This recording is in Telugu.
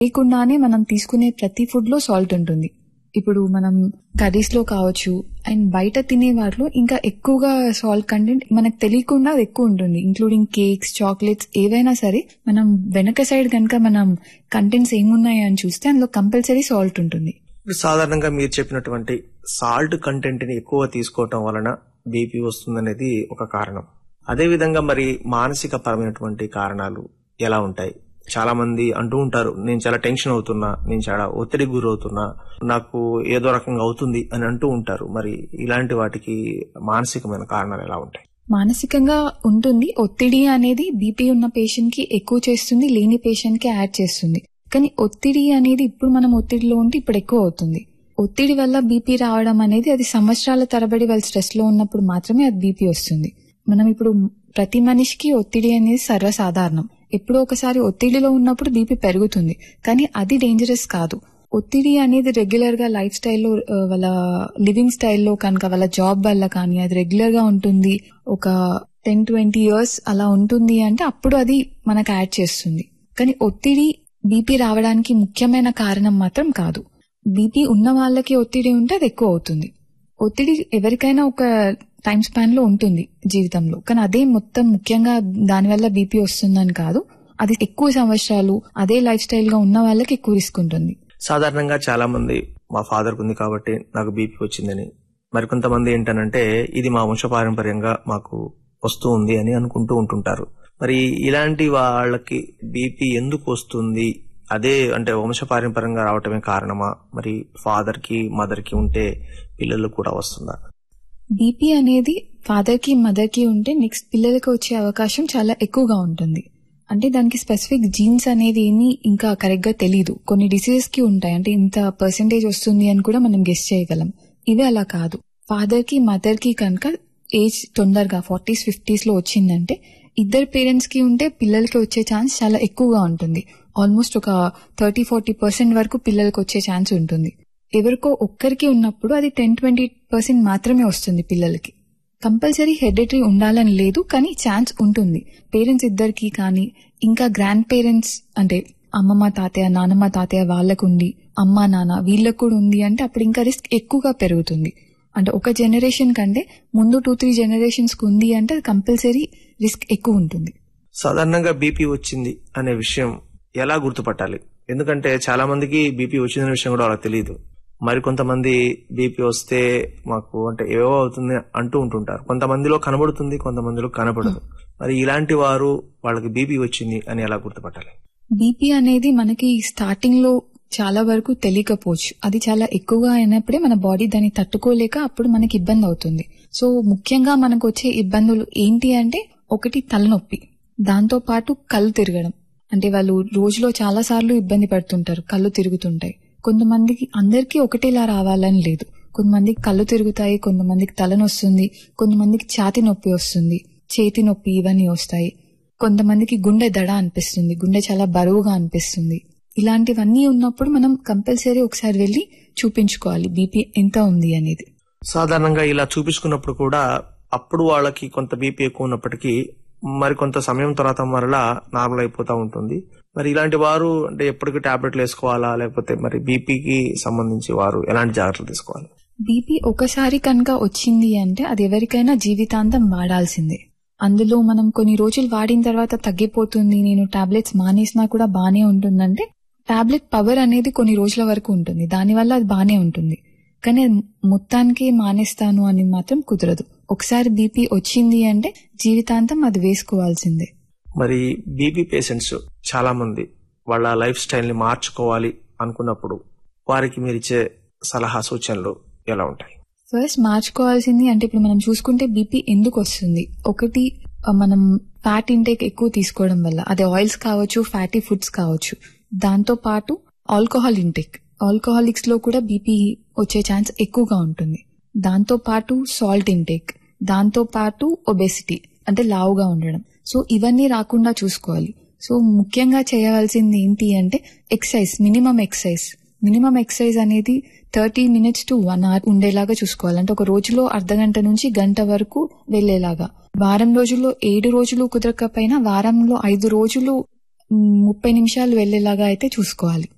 లేకుండానే మనం తీసుకునే ప్రతి ఫుడ్ లో సాల్ట్ ఉంటుంది ఇప్పుడు మనం కర్రీస్ లో కావచ్చు అండ్ బయట తినే వాటిలో ఇంకా ఎక్కువగా సాల్ట్ కంటెంట్ మనకు తెలియకుండా అది ఎక్కువ ఉంటుంది ఇంక్లూడింగ్ కేక్స్ చాక్లెట్స్ ఏవైనా సరే మనం వెనక సైడ్ కనుక మనం కంటెంట్స్ ఏమున్నాయి అని చూస్తే అందులో కంపల్సరీ సాల్ట్ ఉంటుంది ఇప్పుడు సాధారణంగా మీరు చెప్పినటువంటి సాల్ట్ కంటెంట్ ని ఎక్కువ తీసుకోవటం వలన బీపీ వస్తుందనేది ఒక కారణం అదే విధంగా మరి మానసిక పరమైనటువంటి కారణాలు ఎలా ఉంటాయి చాలా మంది అంటూ ఉంటారు నేను చాలా టెన్షన్ అవుతున్నా నేను చాలా ఒత్తిడికి గురవుతున్నా నాకు ఏదో రకంగా అవుతుంది అని అంటూ ఉంటారు మరి ఇలాంటి వాటికి మానసికమైన కారణాలు ఎలా ఉంటాయి మానసికంగా ఉంటుంది ఒత్తిడి అనేది బీపీ ఉన్న పేషెంట్ కి ఎక్కువ చేస్తుంది లేని పేషెంట్ కి యాడ్ చేస్తుంది కానీ ఒత్తిడి అనేది ఇప్పుడు మనం ఒత్తిడిలో ఉంటే ఇప్పుడు ఎక్కువ అవుతుంది ఒత్తిడి వల్ల బీపీ రావడం అనేది అది సంవత్సరాల తరబడి వాళ్ళు స్ట్రెస్ లో ఉన్నప్పుడు మాత్రమే అది బీపీ వస్తుంది మనం ఇప్పుడు ప్రతి మనిషికి ఒత్తిడి అనేది సర్వసాధారణం ఎప్పుడో ఒకసారి ఒత్తిడిలో ఉన్నప్పుడు బీపీ పెరుగుతుంది కానీ అది డేంజరస్ కాదు ఒత్తిడి అనేది రెగ్యులర్ గా లైఫ్ స్టైల్లో ఆ, వాళ్ళ లివింగ్ స్టైల్లో కనుక వాళ్ళ జాబ్ వల్ల కానీ అది రెగ్యులర్ గా ఉంటుంది ఒక టెన్ ట్వంటీ ఇయర్స్ అలా ఉంటుంది అంటే అప్పుడు అది మనకు యాడ్ చేస్తుంది కానీ ఒత్తిడి బీపీ రావడానికి ముఖ్యమైన కారణం మాత్రం కాదు బీపీ ఉన్న వాళ్ళకి ఒత్తిడి ఉంటే అది ఎక్కువ అవుతుంది ఒత్తిడి ఎవరికైనా ఒక టైం స్పాన్ లో ఉంటుంది జీవితంలో కానీ అదే మొత్తం ముఖ్యంగా దానివల్ల బీపీ వస్తుందని కాదు అది ఎక్కువ సంవత్సరాలు అదే లైఫ్ స్టైల్ గా ఉన్న వాళ్ళకి ఎక్కువ రిస్క్ ఉంటుంది సాధారణంగా చాలా మంది మా ఫాదర్ ఉంది కాబట్టి నాకు బీపీ వచ్చిందని మరికొంతమంది ఏంటనంటే ఇది మా వంశపారంపర్యంగా మాకు వస్తూ ఉంది అని అనుకుంటూ ఉంటుంటారు మరి ఇలాంటి వాళ్ళకి బీపీ ఎందుకు వస్తుంది అదే అంటే వంశపారంపర్యంగా రావటమే కారణమా మరి ఫాదర్ కి మదర్ కి ఉంటే పిల్లలు కూడా వస్తుందా బీపీ అనేది ఫాదర్ కి మదర్ కి ఉంటే నెక్స్ట్ పిల్లలకి వచ్చే అవకాశం చాలా ఎక్కువగా ఉంటుంది అంటే దానికి స్పెసిఫిక్ జీన్స్ అనేది ఏమీ ఇంకా కరెక్ట్ గా తెలియదు కొన్ని డిసీజెస్ కి ఉంటాయి అంటే ఇంత పర్సెంటేజ్ వస్తుంది అని కూడా మనం గెస్ట్ చేయగలం ఇవి అలా కాదు ఫాదర్ కి మదర్ కి కనుక ఏజ్ తొందరగా ఫార్టీస్ ఫిఫ్టీస్ లో వచ్చిందంటే ఇద్దరు పేరెంట్స్ కి ఉంటే పిల్లలకి వచ్చే ఛాన్స్ చాలా ఎక్కువగా ఉంటుంది ఆల్మోస్ట్ ఒక థర్టీ ఫార్టీ పర్సెంట్ వరకు పిల్లలకి వచ్చే ఛాన్స్ ఉంటుంది ఎవరికో ఒక్కరికి ఉన్నప్పుడు అది టెన్ ట్వంటీ పర్సెంట్ మాత్రమే వస్తుంది పిల్లలకి కంపల్సరీ హెరిడిటరీ ఉండాలని లేదు కానీ ఛాన్స్ ఉంటుంది పేరెంట్స్ ఇద్దరికి కానీ ఇంకా గ్రాండ్ పేరెంట్స్ అంటే అమ్మమ్మ తాతయ్య నానమ్మ తాతయ్య వాళ్ళకు ఉండి అమ్మ నాన్న వీళ్ళకు కూడా ఉంది అంటే అప్పుడు ఇంకా రిస్క్ ఎక్కువగా పెరుగుతుంది అంటే ఒక జనరేషన్ కంటే ముందు టూ త్రీ జనరేషన్స్ కు ఉంది అంటే కంపల్సరీ రిస్క్ ఎక్కువ ఉంటుంది సాధారణంగా బీపీ వచ్చింది అనే విషయం ఎలా గుర్తుపట్టాలి ఎందుకంటే చాలా మందికి బీపీ వచ్చిందనే విషయం కూడా వాళ్ళకి తెలియదు మరి కొంతమంది బీపీ వస్తే మాకు అంటే ఏవో అవుతుంది అంటూ ఉంటుంటారు కొంతమందిలో కనబడుతుంది కొంతమందిలో కనబడదు మరి ఇలాంటి వారు వాళ్ళకి బీపీ వచ్చింది అని ఎలా గుర్తుపట్టాలి బీపీ అనేది మనకి స్టార్టింగ్ లో చాలా వరకు తెలియకపోవచ్చు అది చాలా ఎక్కువగా అయినప్పుడే మన బాడీ దాన్ని తట్టుకోలేక అప్పుడు మనకి ఇబ్బంది అవుతుంది సో ముఖ్యంగా మనకు వచ్చే ఇబ్బందులు ఏంటి అంటే ఒకటి తలనొప్పి దాంతో పాటు కళ్ళు తిరగడం అంటే వాళ్ళు రోజులో చాలా సార్లు ఇబ్బంది పడుతుంటారు కళ్ళు తిరుగుతుంటాయి కొంతమందికి అందరికీ ఒకటేలా రావాలని లేదు కొంతమందికి కళ్ళు తిరుగుతాయి కొంతమందికి తలనొస్తుంది కొంతమందికి ఛాతి నొప్పి వస్తుంది చేతి నొప్పి ఇవన్నీ వస్తాయి కొంతమందికి గుండె దడ అనిపిస్తుంది గుండె చాలా బరువుగా అనిపిస్తుంది ఇలాంటివన్నీ ఉన్నప్పుడు మనం కంపల్సరీ ఒకసారి వెళ్ళి చూపించుకోవాలి బీపీ ఎంత ఉంది అనేది సాధారణంగా ఇలా చూపించుకున్నప్పుడు కూడా అప్పుడు వాళ్ళకి కొంత బీపీ ఎక్కువ ఉన్నప్పటికీ మరి కొంత సమయం తర్వాత మరలా నార్మల్ అయిపోతా ఉంటుంది మరి ఇలాంటి వారు అంటే ఎప్పటికీ టాబ్లెట్లు వేసుకోవాలా లేకపోతే మరి బీపీకి సంబంధించి వారు ఎలాంటి జాగ్రత్తలు తీసుకోవాలి బీపీ ఒకసారి కనుక వచ్చింది అంటే అది ఎవరికైనా జీవితాంతం వాడాల్సిందే అందులో మనం కొన్ని రోజులు వాడిన తర్వాత తగ్గిపోతుంది నేను టాబ్లెట్స్ మానేసినా కూడా బానే ఉంటుందంటే టాబ్లెట్ పవర్ అనేది కొన్ని రోజుల వరకు ఉంటుంది దానివల్ల అది బానే ఉంటుంది కానీ అది మొత్తానికి మానేస్తాను అని మాత్రం కుదరదు ఒకసారి బీపీ వచ్చింది అంటే జీవితాంతం అది వేసుకోవాల్సిందే మరి బీపీ పేషెంట్స్ చాలా మంది వాళ్ళ లైఫ్ స్టైల్ ని మార్చుకోవాలి అనుకున్నప్పుడు వారికి మీరు ఇచ్చే సలహా సూచనలు ఎలా ఉంటాయి ఫస్ట్ మార్చుకోవాల్సింది అంటే ఇప్పుడు మనం చూసుకుంటే బీపీ ఎందుకు వస్తుంది ఒకటి ఆ, మనం ఫ్యాట్ ఇంటేక్ ఎక్కువ తీసుకోవడం వల్ల అదే ఆయిల్స్ కావచ్చు ఫ్యాటీ ఫుడ్స్ కావచ్చు దాంతో పాటు ఆల్కహాల్ ఇంటేక్ ఆల్కహాలిక్స్ లో కూడా బీపీ వచ్చే ఛాన్స్ ఎక్కువగా ఉంటుంది దాంతో పాటు సాల్ట్ ఇంటేక్ దాంతో పాటు ఒబెసిటీ అంటే లావుగా ఉండడం సో ఇవన్నీ రాకుండా చూసుకోవాలి సో ముఖ్యంగా చేయవలసింది ఏంటి అంటే exercise minimum exercise minimum exercise అనేది thirty minutes to one hour ఉండేలాగా చూసుకోవాలి అంటే ఒక రోజులో అర్ధ గంట నుంచి గంట వరకు వెళ్లేలాగా వారం రోజుల్లో ఏడు రోజులు కుదరకపోయినా వారంలో ఐదు రోజులు మ్, ముప్పై నిమిషాలు వెళ్లేలాగా అయితే చూసుకోవాలి